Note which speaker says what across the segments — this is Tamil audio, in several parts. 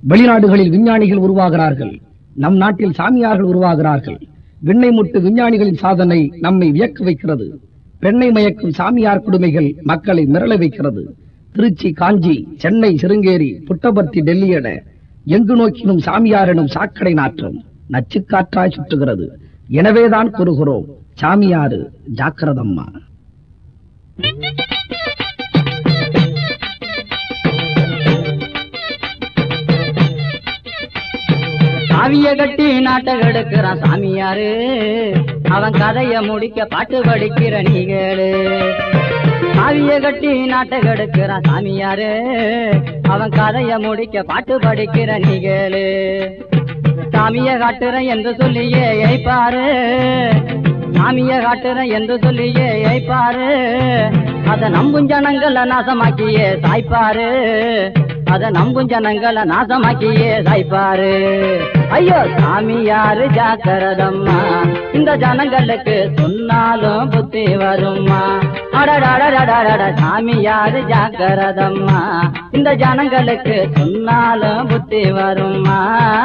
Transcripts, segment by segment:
Speaker 1: வெளிநாடுகளில் விஞ்ஞானிகள் உருவாகிறார்கள் நம் நாட்டில் சாமியார்கள் உருவாகிறார்கள் விண்ணை முட்டு விஞ்ஞானிகளின் சாதனை நம்மை வியக்க வைக்கிறது பெண்ணை மயக்கும் சாமியார் கொடுமைகள் மக்களை மிரள வைக்கிறது திருச்சி காஞ்சி சென்னை சிருங்கேரி புட்டபர்த்தி டெல்லி என எங்கு நோக்கினும் சாமியார் எனும் சாக்கடை நாற்றம் நச்சுக்காற்றாய் சுற்றுகிறது எனவேதான் கூறுகிறோம் சாமியாரு ஜாக்கிரதம்மா
Speaker 2: சாவிய கட்டி நாட்டகம் எடுக்கிறான் சாமியாரு அவன் கதைய முடிக்க பாட்டு படிக்கிற நீங்களு சாவிய கட்டி நாட்டகம் எடுக்கிறான் சாமியாரு அவன் கதைய முடிக்க பாட்டு படிக்கிற நீங்களு சாமிய காட்டுறேன் என்று சொல்லியே ஏய்ப்பாரு சாமிய காட்டுறேன் என்று சொல்லியே ஏய்ப்பாரு அத நம்பும் ஜனங்கள நாசமாக்கியே சாய்ப்பாரு அத நம்பும் ஜனங்கள நாசமாக்கியே சாய்ப்பாரு ஐயோ சாமியாரு ஜாக்கிரதம்மா இந்த ஜனங்களுக்கு சொன்னாலும் புத்தி வருமா அடடடடடட சாமியாரு ஜாக்கிரதம்மா இந்த ஜனங்களுக்கு சொன்னாலும் புத்தி வருமா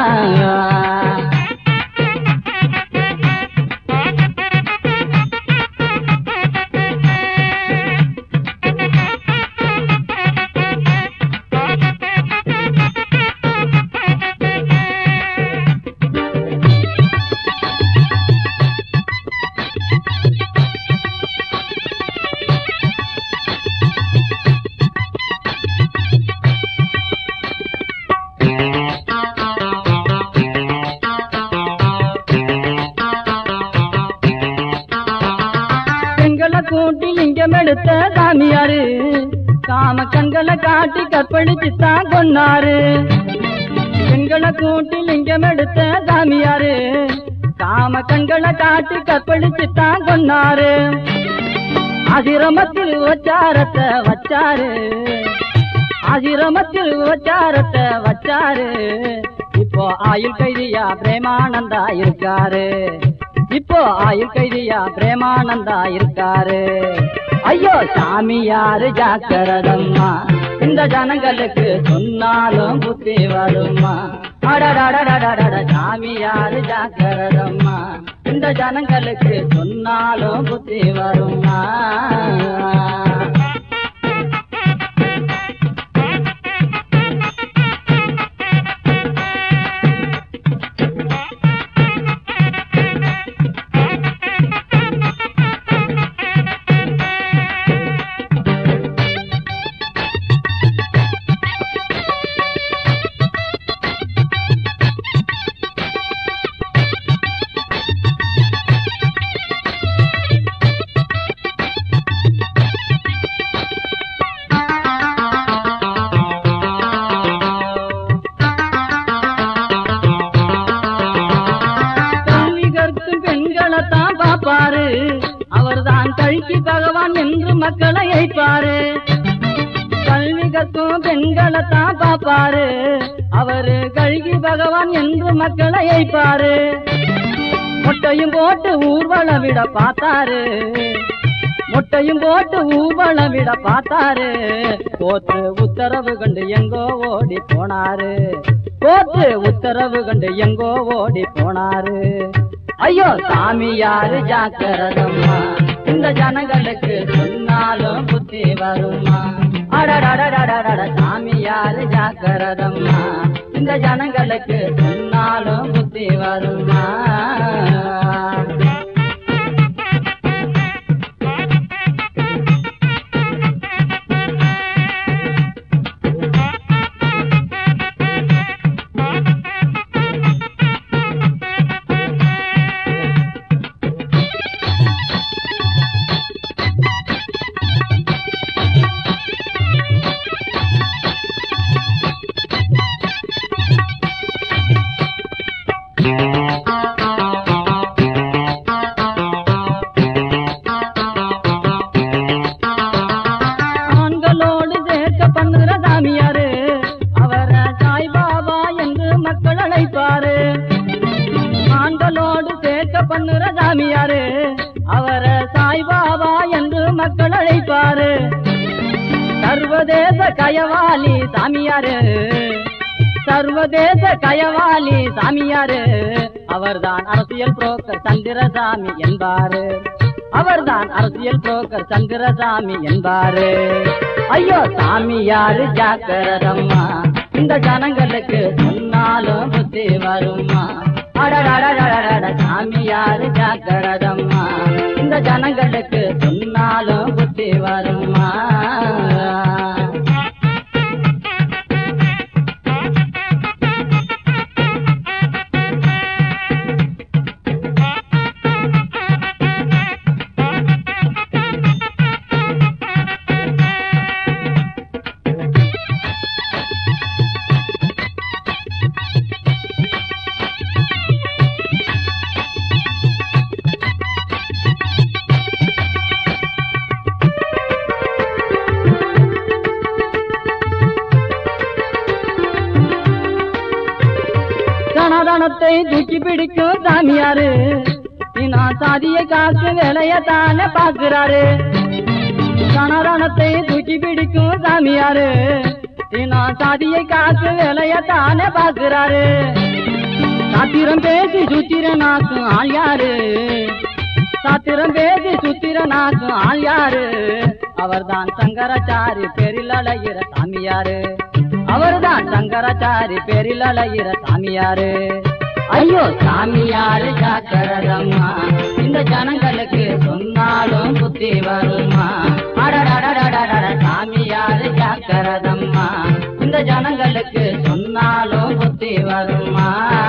Speaker 2: பெண்களை கூட்டி லிங்கம் எடுத்த சாமியாரு காம கண்களை காட்டி கற்பழிச்சு தான் கொன்னாரு பெண்களை கூட்டி லிங்கம் எடுத்த சாமியாரு காம கண்களை காட்டி கற்பழிச்சு தான் கொன்னாரு ஆசிரமத்தில் உச்சாரத்தை வச்சாரு ஆசிரமத்தில் உச்சாரத்தை வச்சாரு இப்போ ஆயுள் கைதியா பிரேமானந்தா இருக்காரு இப்போ ஆயுள் கைதியா பிரேமானந்தா இருக்காரு ஐயோ சாமியாரு ஜாக்கிரதம்மா இந்த ஜனங்களுக்கு சொன்னாலும் புத்தி வருமா அடடடடடட சாமியாரு ஜாக்கிரதம்மா இந்த ஜனங்களுக்கு சொன்னாலும் புத்தி வருமா கல்வி கற்கும் பெண்களை தான் பாப்பாரு அவர்தான் கல்கி பகவான் என்று மக்களை ஏய்ப்பாரு கல்வி கற்கும் பெண்களை தான் பாப்பாரு அவரு கல்கி பகவான் என்று மக்களை ஏய்ப்பாரு மொட்டையும் போட்டு ஊர்வலம் விட பார்த்தாரு மொட்டையும் போட்டு ஊர்வலம் விட பார்த்தாரு கோத்து உத்தரவு கண்டு எங்கோ ஓடி போனாரு கோத்து உத்தரவு கண்டு எங்கோ ஓடி போனாரு ஐயோ சாமியாரு ஜாக்கிரதம்மா இந்த ஜனங்களுக்கு சொன்னாலும் புத்தி வருமா அடடடடடட சாமியாரு ஜாக்கிரதம்மா இந்த ஜனங்களுக்கு சொன்னாலும் புத்தி வருமா ஆண்களோடு சேர்க்க பண்ணுற சாமியாரு அவரை சாய்பாபா என்று மக்கள் அழைப்பாரு ஆண்களோடு சேர்க்க பண்ணுற சாமியாரு அவரை சாய்பாபா என்று மக்கள் அழைப்பாரு சர்வதேச கயவாலி சாமியாரு சர்வதேச கயவாளி சாமியாரு அவர்தான் அரசியல் புரோக்கர் சந்திரசாமி என்பாரு அவர்தான் அரசியல் புரோக்கர் சந்திரசாமி என்பாரு ஐயோ சாமியாரு ஜாக்கிரதம்மா இந்த ஜனங்களுக்கு சொன்னாலும் புத்தி வருமா அடடடடடட சாமியாரு ஜாக்கிரதம்மா இந்த ஜனங்களுக்கு சொன்னாலும் புத்தி வருமா சனாதனத்தை தூக்கி பிடிக்கும் சாமியாரு நான் சாதியை காக்கும் வேலையத்தானே பாக்குறாரு சனாதனத்தை தூக்கி பிடிக்கும் சாமியாரு நான் சாதியை காக்கும் வேலையத்தானே பாக்குறாரு சாத்திரம் பேசி சுத்திரனாக்கும் ஆள் யாரு சாத்திரம் பேசி சுத்திரனாக்கும் ஆள் யாரு அவர்தான் சங்கராச்சாரி பேரில் அலைகிற சாமியாரு அவர்தான் சங்கராச்சாரி பேரில் அலைகிற சாமியாரு ஐயோ சாமியாரு ஜாக்கிரதம்மா இந்த ஜனங்களுக்கு சொன்னாலும் புத்தி வருமா அடடடடடட சாமியாரு ஜாக்கிரதம்மா இந்த ஜனங்களுக்கு சொன்னாலும் புத்தி வருமா